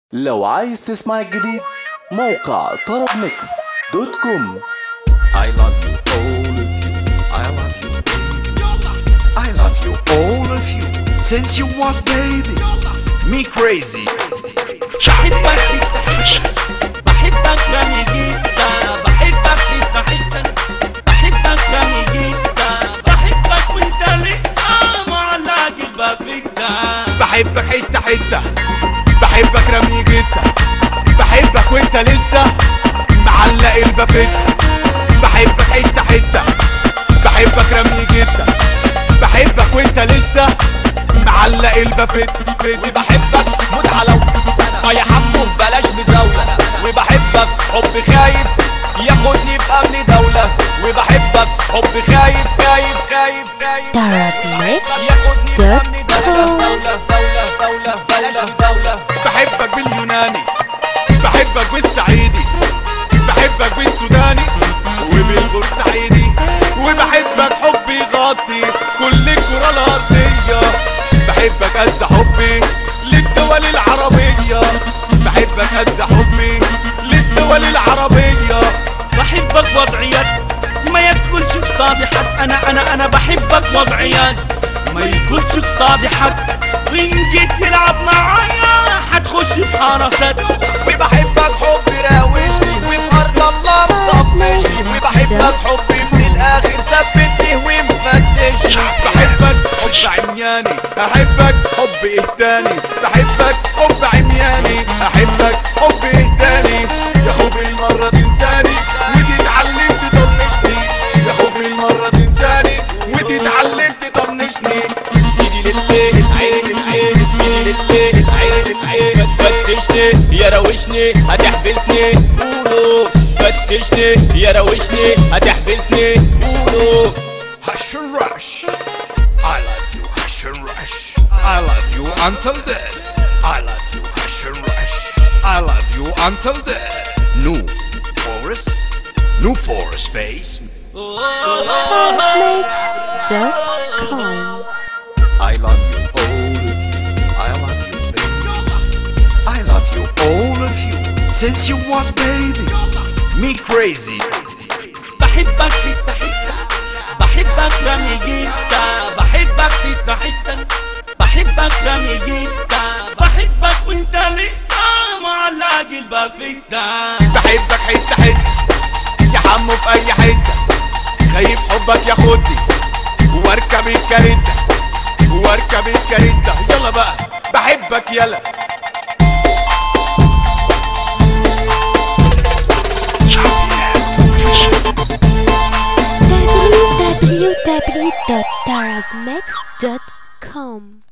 لو عايز تسمع الجديد موقع طرب ميكس دوت كوم I love you all of you. I love you. I love you all of you. Since you was baby, me crazy. بحبك فيك بحبك رامي جدا بحبك فيك بحبك بحبك رامي جدا بحبك وانت لسه معلق البافيكا بحبك حتة حتة بحبك رمي جدا بحبك وانت لسه معلق البافيتا بحبك حتة حتة بحبك رمي جدا بحبك وانت لسه معلق البافيتا وبحبك موت علو ما يا حمو بلاش مزاولة وبحبك حب خايف ياخدني بأمن دولة وبحبك حب خايف خايف خايف خايف ياخدني بأمن دولة دولة دولة دولة بلاش مزاولة بحبك باليوناني بحبك بالصعيدي بحبك بالسوداني وبالبورسعيدي وبحبك حبي يغطي كل الكرة الأرضية بحبك قد حبي للدول العربية بحبك قد حبي للدول العربية بحبك وضعيات ما يكونش قصادي حد انا انا انا بحبك وضعيات ما يكونش قصادي حد وان جيت تلعب معايا هتخش في حراسات وبحبك حب راوشني وفي ارض الله مطفشني وبحبك حب من الاخر ثبتني ومفتشني بحبك حب عمياني احبك حب اهتاني بحبك حب عمياني احبك حب اهتاني يا خوفي المرة تنساني وتتعلم تطنشني يا خوفي المرة تنساني وتتعلم تطنشني ايدي للبيت عين العين ايدي للبيت عين العين فتشني يا روشني هتحبسني قولوا فتشني يا روشني هتحبسني قولوا Hush and rush. I love you, hush and rush. I love you until dead. I love you, hush and rush. I love you until dead. New forest, new forest face. Mixed.com. I love you, all of you. I love you, baby. I love you, all of you. Since you was baby, me crazy. بحبك فيك بحبك بحبك رامي جدا بحبك فيك بحبك بحبك رامي جدا بحبك وانت لسه معلق البافيكا بحبك حتة حتة يا حمو في اي حتة خايف حبك ياخدني واركب الكاريتا واركب الكاريتا يلا بقى بحبك يلا www.tarabmix.com